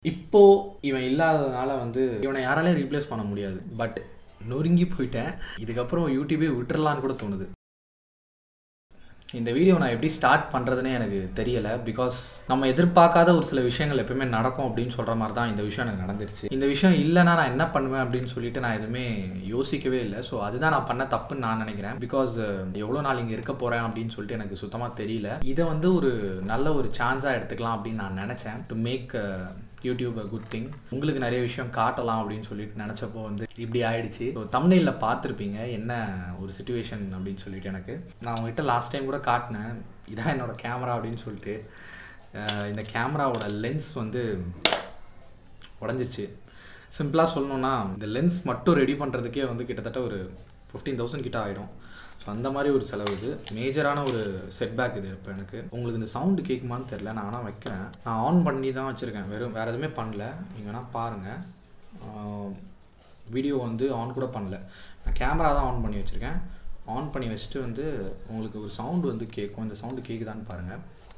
இப்போ இவன் இல்லாததுனால வந்து இவனை யாராலையும் ரீப்ளேஸ் பண்ண முடியாது பட் நொறுங்கி போயிட்டேன் இதுக்கப்புறம் யூடியூபே விட்டுறலான்னு கூட தோணுது இந்த வீடியோ நான் எப்படி ஸ்டார்ட் பண்ணுறதுனே எனக்கு தெரியலை பிகாஸ் நம்ம எதிர்பார்க்காத ஒரு சில விஷயங்கள் எப்பவுமே நடக்கும் அப்படின்னு சொல்கிற மாதிரி தான் இந்த விஷயம் எனக்கு நடந்துருச்சு இந்த விஷயம் இல்லைன்னா நான் என்ன பண்ணுவேன் அப்படின்னு சொல்லிட்டு நான் எதுவுமே யோசிக்கவே இல்லை ஸோ அதுதான் நான் பண்ண தப்புன்னு நான் நினைக்கிறேன் பிகாஸ் எவ்வளோ நாள் இங்கே இருக்க போகிறேன் அப்படின்னு சொல்லிட்டு எனக்கு சுத்தமாக தெரியல இதை வந்து ஒரு நல்ல ஒரு சான்ஸாக எடுத்துக்கலாம் அப்படின்னு நான் நினச்சேன் to make YouTube a good thing உங்களுக்கு நிறைய விஷயம் காட்டலாம் அப்படின்னு சொல்லிட்டு நினச்சப்போ வந்து இப்படி ஆயிடுச்சு ஸோ தமிழில் பார்த்துருப்பீங்க என்ன ஒரு சுச்சுவேஷன் அப்படின்னு சொல்லிட்டு எனக்கு நான் உங்ககிட்ட லாஸ்ட் டைம் கூட காட்டினேன் இதான் என்னோட கேமரா அப்படின்னு சொல்லிட்டு அஹ் இந்த கேமராவோட லென்ஸ் வந்து உடஞ்சிருச்சு சிம்பிளாக சொல்லணும்னா இந்த லென்ஸ் மட்டும் ரெடி பண்ணுறதுக்கே வந்து கிட்டத்தட்ட ஒரு ஃபிஃப்டீன் தௌசண்ட் கிட்ட ஆகிடும் ஸோ அந்த மாதிரி ஒரு செலவு இது மேஜரான ஒரு செட்பேக் இது இப்போ எனக்கு உங்களுக்கு இந்த சவுண்டு கேட்குமான்னு தெரில நான் ஆனால் வைக்கிறேன் நான் ஆன் பண்ணி தான் வச்சுருக்கேன் வெறும் வேறு எதுவுமே பண்ணல நீங்கள் வேணால் பாருங்கள் வீடியோ வந்து ஆன் கூட பண்ணல நான் கேமரா தான் ஆன் பண்ணி வச்சுருக்கேன் ஆன் பண்ணி வச்சுட்டு வந்து உங்களுக்கு ஒரு சவுண்டு வந்து கேட்கும் இந்த சவுண்டு கேட்குதான்னு பாருங்கள்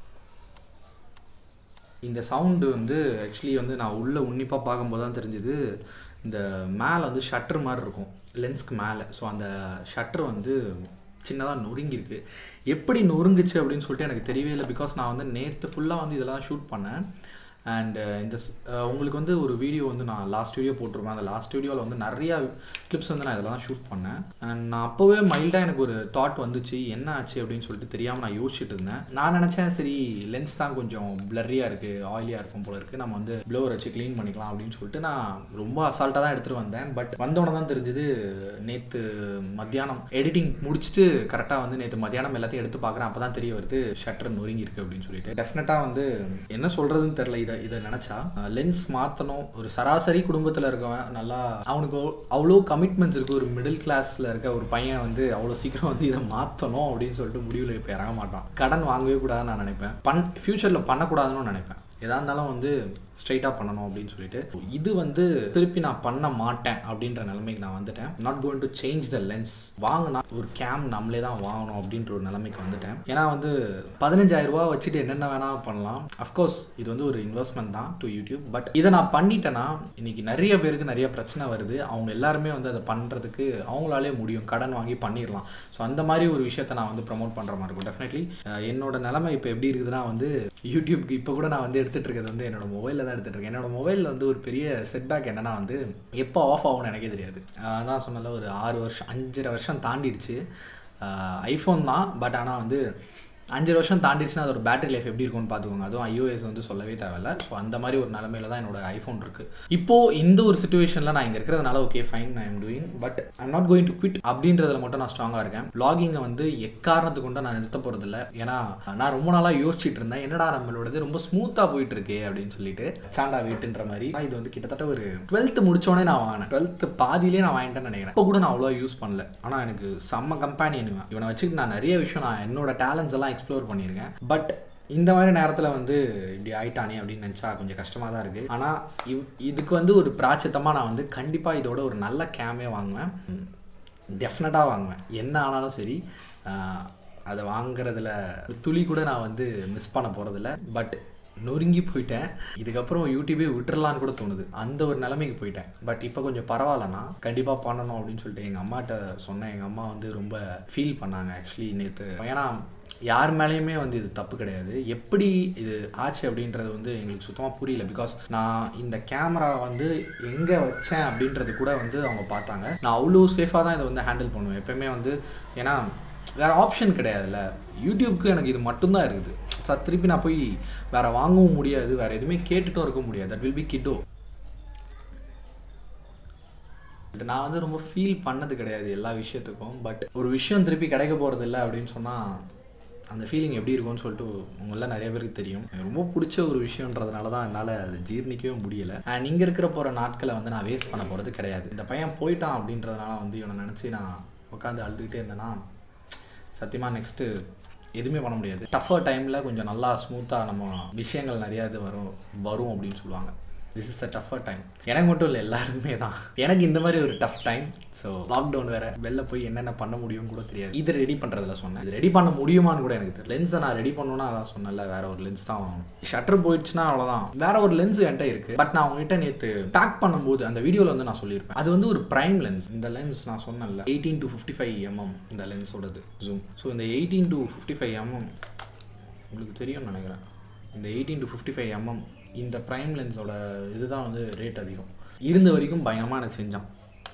இந்த சவுண்டு வந்து ஆக்சுவலி வந்து நான் உள்ளே உன்னிப்பாக பார்க்கும்போது தான் தெரிஞ்சுது இந்த மேலே வந்து ஷட்டர் மாதிரி இருக்கும் லென்ஸ்க்கு மேலே ஸோ அந்த ஷட்டர் வந்து சின்னதாக நொறுங்கியிருக்கு எப்படி நொறுங்குச்சு அப்படின்னு சொல்லிட்டு எனக்கு தெரியவே இல்லை பிகாஸ் நான் வந்து நேற்று ஃபுல்லாக வந்து இதெல்லாம் ஷூட் பண்ணேன் அண்ட் இந்த ஸ்- அஹ் உங்களுக்கு வந்து ஒரு வீடியோ வந்து நான் லாஸ்ட் வீடியோ போட்டிருப்பேன் அந்த லாஸ்ட் வீடியோவில் வந்து நிறையா கிளிப்ஸ் வந்து நான் இதெல்லாம் ஷூட் பண்ணேன் அண்ட் நான் அப்போவே மைல்டாக எனக்கு ஒரு தாட் வந்துச்சு என்ன ஆச்சு அப்படின்னு சொல்லிட்டு தெரியாமல் நான் யோசிச்சுட்டு இருந்தேன் நான் நினச்சேன் சரி லென்ஸ் தான் கொஞ்சம் பிளர்ரியாக இருக்குது ஆயிலியாக இருக்கும் போல இருக்குது நம்ம வந்து ப்ளோவர் வச்சு க்ளீன் பண்ணிக்கலாம் அப்படின்னு சொல்லிட்டு நான் ரொம்ப அசால்ட்டாக தான் எடுத்துகிட்டு வந்தேன் பட் வந்தோடனே தான் தெரிஞ்சது நேற்று மத்தியானம் எடிட்டிங் முடிச்சுட்டு கரெக்டாக வந்து நேற்று மத்தியானம் எல்லாத்தையும் எடுத்து பார்க்குறேன் அப்போ தான் தெரிய வருது ஷட்டர் நொறுங்கி இருக்கு அப்படின்னு சொல்லிட்டு டெஃபினட்டாக வந்து என்ன சொல்கிறதுன்னு தெரில இதை இதை நினச்சா லென்ஸ் மாற்றணும் ஒரு சராசரி குடும்பத்தில் இருக்கவன் நல்லா அவனுக்கு அவ்வளோ கமிட்மெண்ட்ஸ் இருக்குது ஒரு மிடில் கிளாஸில் இருக்க ஒரு பையன் வந்து அவ்வளோ சீக்கிரம் வந்து இதை மாற்றணும் அப்படின்னு சொல்லிட்டு முடிவில் இப்போ இறங்க மாட்டான் கடன் வாங்கவே கூடாதுன்னு நான் நினைப்பேன் பண் ஃப்யூச்சரில் பண்ணக்கூடாதுன்னு நினைப்பேன் எதா இருந்தாலும் வந்து ஸ்ட்ரைட்டாக பண்ணணும் அப்படின்னு சொல்லிட்டு இது வந்து திருப்பி நான் பண்ண மாட்டேன் அப்படின்ற நிலைமைக்கு நான் வந்துட்டேன் not going to change the lens வாங்கினா ஒரு கேம் நம்மளே தான் வாங்கணும் அப்படின்ற ஒரு நிலைமைக்கு வந்துட்டேன் ஏன்னா வந்து பதினஞ்சாயிரம் ரூபா வச்சுட்டு என்னென்ன வேணாலும் பண்ணலாம் அஃப்கோர்ஸ் இது வந்து ஒரு இன்வெஸ்ட்மெண்ட் தான் டு யூடியூப் பட் இதை நான் பண்ணிட்டேன்னா இன்னைக்கு நிறைய பேருக்கு நிறைய பிரச்சனை வருது அவங்க எல்லாருமே வந்து அதை பண்ணுறதுக்கு அவங்களாலே முடியும் கடன் வாங்கி பண்ணிடலாம் ஸோ அந்த மாதிரி ஒரு விஷயத்த நான் வந்து ப்ரமோட் பண்ணுற மாதிரி இருக்கும் டெஃபினெட்லி என்னோட நிலைமை இப்போ எப்படி இருக்குதுன்னா வந்து யூடியூப்க்கு இப்போ கூட நான் வந்து எடுத்துகிட்டு இருக்கிறது வந்து என்னோட மொபைலில் தான் எடுத்துகிட்டு இருக்கேன் என்னோட மொபைலில் வந்து ஒரு பெரிய செட்பேக் என்னன்னா வந்து எப்போ ஆஃப் ஆகும்னு எனக்கே தெரியாது அதான் சொன்னல ஒரு ஆறு வருஷம் அஞ்சரை வருஷம் தாண்டிடுச்சு ஐஃபோன் தான் பட் ஆனால் வந்து அஞ்சு வருஷம் தாண்டிடுச்சுன்னா அதோட பேட்டரி லைஃப் எப்படி இருக்கும்னு பார்த்துக்கோங்க அதுவும் ஐஓஎஸ் வந்து சொல்லவே தேவையில்ல ஸோ அந்த மாதிரி ஒரு நிலமையில தான் என்னோட ஐஃபோன் இருக்குது இப்போது இந்த ஒரு சுச்சுவேஷனில் நான் இங்கே இருக்கிறதுனால okay fine I am doing but I'm not going to quit அப்படின்றதுல மட்டும் நான் ஸ்ட்ராங்காக இருக்கேன் vlogging-அ வந்து எக்காரணத்து கொண்டு நான் நிறுத்த போகிறதில்ல ஏன்னா நான் ரொம்ப நாளாக யோசிச்சுட்டு இருந்தேன் என்னடா நம்மளோடது ரொம்ப ஸ்மூத்தாக போயிட்டு இருக்கே அப்படின்னு சொல்லிட்டு சாண்டா வெயிட்டுன்ற மாதிரி இது வந்து கிட்டத்தட்ட ஒரு டுவெல்த்து முடிச்சோடனே நான் வாங்கினேன் டுவெல்த்து பாதியிலே நான் வாங்கிட்டேன்னு நினைக்கிறேன் இப்போ கூட நான் அவ்வளோ யூஸ் பண்ணல ஆனால் எனக்கு செம்ம கம்பெனியன் இவன் இவனை வச்சுட்டு நான் நிறைய விஷயம் நான் என்னோட டேலண்ட்ஸ் எல்லாம் எக்ஸ்ப்ளோர் பண்ணியிருக்கேன் பட் இந்த மாதிரி நேரத்தில் வந்து இப்படி ஆயிட்டானே அப்படின்னு நினச்சா கொஞ்சம் கஷ்டமாக தான் இருக்குது ஆனால் இவ் இதுக்கு வந்து ஒரு பிராச்சித்தமாக நான் வந்து கண்டிப்பாக இதோட ஒரு நல்ல கேமே வாங்குவேன் டெஃபினட்டாக வாங்குவேன் என்ன ஆனாலும் சரி ஆஹ், அதை வாங்குறதுல ஒரு துளி கூட நான் வந்து மிஸ் பண்ண போகிறதில்ல பட் நொறுங்கி போயிட்டேன் இதுக்கப்புறம் யூடியூபே விட்டுறலான்னு கூட தோணுது அந்த ஒரு நிலைமைக்கு போயிட்டேன் பட் இப்போ கொஞ்சம் பரவாயில்லண்ணா கண்டிப்பாக பண்ணணும் அப்படின்னு சொல்லிட்டு எங்கள் அம்மாட்ட சொன்னேன் எங்கள் அம்மா வந்து ரொம்ப ஃபீல் பண்ணாங்க ஆக்சுவலி நேற்று ஏன்னா யார் மேலேயுமே வந்து இது தப்பு கிடையாது எப்படி இது ஆச்சு அப்படின்றது வந்து எங்களுக்கு சுத்தமாக புரியல பிகாஸ் நான் இந்த கேமரா வந்து எங்கே வச்சேன் அப்படின்றது கூட வந்து அவங்க பார்த்தாங்க நான் அவ்வளோ சேஃபாக தான் இதை வந்து ஹேண்டில் பண்ணுவேன் எப்பயுமே வந்து ஏன்னா வேறு ஆப்ஷன் கிடையாதுல்ல யூடியூப்க்கு எனக்கு இது மட்டும்தான் இருக்குது சார் திருப்பி நான் போய் வேறு வாங்கவும் முடியாது வேறு எதுவுமே கேட்டுட்டும் இருக்க முடியாது தட் வில் பி கிட்டோ நான் வந்து ரொம்ப ஃபீல் பண்ணது கிடையாது எல்லா விஷயத்துக்கும் பட் ஒரு விஷயம் திருப்பி கிடைக்க போகிறது இல்லை அப்படின்னு சொன்னால் அந்த ஃபீலிங் எப்படி இருக்கும்னு சொல்லிட்டு உங்கள நிறைய பேருக்கு தெரியும் எனக்கு ரொம்ப பிடிச்ச ஒரு விஷயன்றதுனால தான் என்னால் அது ஜீர்ணிக்கவே முடியலை அண்ட் இங்கே இருக்கிற போகிற நாட்களை வந்து நான் வேஸ்ட் பண்ண போகிறது கிடையாது இந்த பையன் போயிட்டான் அப்படின்றதுனால வந்து இவனை நினச்சி நான் உட்காந்து அழுதுகிட்டே இருந்தேன்னா சத்தியமாக நெக்ஸ்ட்டு எதுவுமே பண்ண முடியாது டஃபர் டைமில் கொஞ்சம் நல்லா ஸ்மூத்தாக நம்ம விஷயங்கள் நிறையா இது வரும் வரும் அப்படின்னு சொல்லுவாங்க this is a tougher time எனக்கு மட்டும் இல்லை எல்லாருமே தான் எனக்கு இந்த மாதிரி ஒரு டஃப் டைம் ஸோ லாக்டவுன் வேற வெளில போய் என்னென்ன பண்ண முடியும்னு கூட தெரியாது இது ரெடி பண்ணுறதுல சொன்னேன் இது ரெடி பண்ண முடியுமான்னு கூட எனக்கு தெரியல லென்ஸை நான் ரெடி பண்ணணும்னா அதான் சொன்னல வேற ஒரு லென்ஸ் தான் வாங்கணும் ஷட்டர் போயிடுச்சுன்னா அவ்வளோதான் வேற ஒரு லென்ஸ் என்கிட்ட இருக்கு பட் நான் உங்ககிட்ட நேற்று பேக் பண்ணும்போது அந்த வீடியோவில் வந்து நான் சொல்லியிருப்பேன் அது வந்து ஒரு ப்ரைம் லென்ஸ் இந்த லென்ஸ் நான் சொன்னேன்ல eighteen to fifty five mm இந்த லென்ஸோடது ஜூம் ஸோ இந்த eighteen to fifty five mm உங்களுக்கு தெரியும்னு நினைக்கிறேன் இந்த eighteen to fifty five mm இந்த ப்ரைம் லென்ஸோட இதுதான் வந்து ரேட் அதிகம் இருந்த வரைக்கும் பயங்கரமாக எனக்கு செஞ்சான்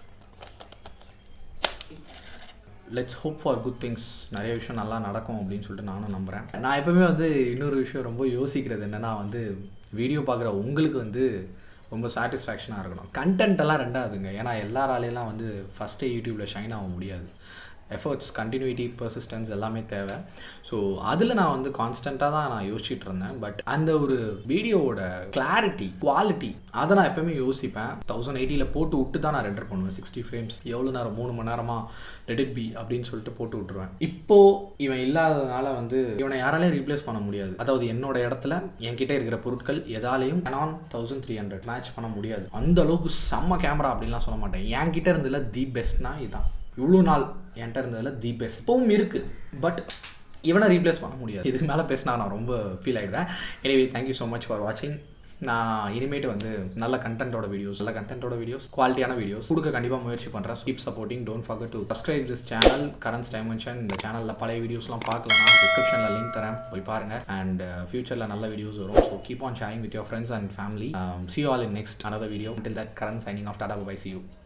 let's hope for good things நிறைய விஷயம் நல்லா நடக்கும் அப்படின்னு சொல்லிட்டு நானும் நம்புகிறேன் நான் எப்பவுமே வந்து இன்னொரு விஷயம் ரொம்ப யோசிக்கிறது என்னென்னா வந்து வீடியோ பார்க்குற உங்களுக்கு வந்து ரொம்ப சாட்டிஸ்ஃபேக்ஷனாக இருக்கணும் கண்டென்ட் எல்லாம் ரெண்டாவதுங்க ஏன்னா எல்லாராலையெல்லாம் வந்து ஃபஸ்ட்டே யூடியூப்பில் ஷைன் ஆக முடியாது எஃபர்ட்ஸ் கண்டினியூட்டி பர்சிஸ்டன்ஸ் எல்லாமே தேவை ஸோ அதில் நான் வந்து கான்ஸ்டண்ட்டாக தான் நான் யோசிச்சுட்டு இருந்தேன் பட் அந்த ஒரு வீடியோவோட கிளாரிட்டி குவாலிட்டி அதை நான் எப்பவுமே யோசிப்பேன் தௌசண்ட் எயிட்டியில் போட்டு விட்டு தான் நான் ரெண்டர் பண்ணுவேன் சிக்ஸ்டி ஃப்ரேம்ஸ் எவ்வளோ நேரம் மூணு மணி நேரமாக லெட் பி அப்படின்னு சொல்லிட்டு போட்டு விட்டுருவேன் இப்போ இவன் இல்லாததுனால வந்து இவனை யாராலையும் ரீப்ளேஸ் பண்ண முடியாது அதாவது என்னோட இடத்துல என்கிட்ட இருக்கிற பொருட்கள் எதாலையும் நான் தௌசண்ட் த்ரீ ஹண்ட்ரட் மேட்ச் பண்ண முடியாது அந்த அளவுக்கு செம்ம கேமரா அப்படின்லாம் சொல்ல மாட்டேன் என்கிட்ட இருந்ததில் தி பெஸ்ட்னா இதான் இவ்வளோ நாள் என்கிட்ட இருந்ததில் தி பெஸ்ட் இப்பவும் இருக்குது பட் இவனை ரீப்ளேஸ் பண்ண முடியாது இதுக்கு மேலே பேசினா நான் ரொம்ப ஃபீல் ஆகிடுவேன் anyway thank you so much for வாட்சிங் நான் இனிமேட்டு வந்து நல்ல கண்டென்ட்டோட வீடியோஸ் நல்ல கண்டென்ட்டோட வீடியோஸ் குவாலிட்டியான வீடியோஸ் கொடுக்க கண்டிப்பாக முயற்சி பண்ணுறேன் keep supporting don't forget to subscribe this channel Currents Dimension இந்த சேனலில் பழைய வீடியோஸ்லாம் பார்க்கலனா டிஸ்கிரிப்ஷனில் லிங்க் தரேன் போய் பாருங்கள் அண்ட் ஃபியூச்சரில் நல்ல வீடியோஸ் வரும் so keep on sharing with your friends and family see all in next another video until that current signing off tata bye see you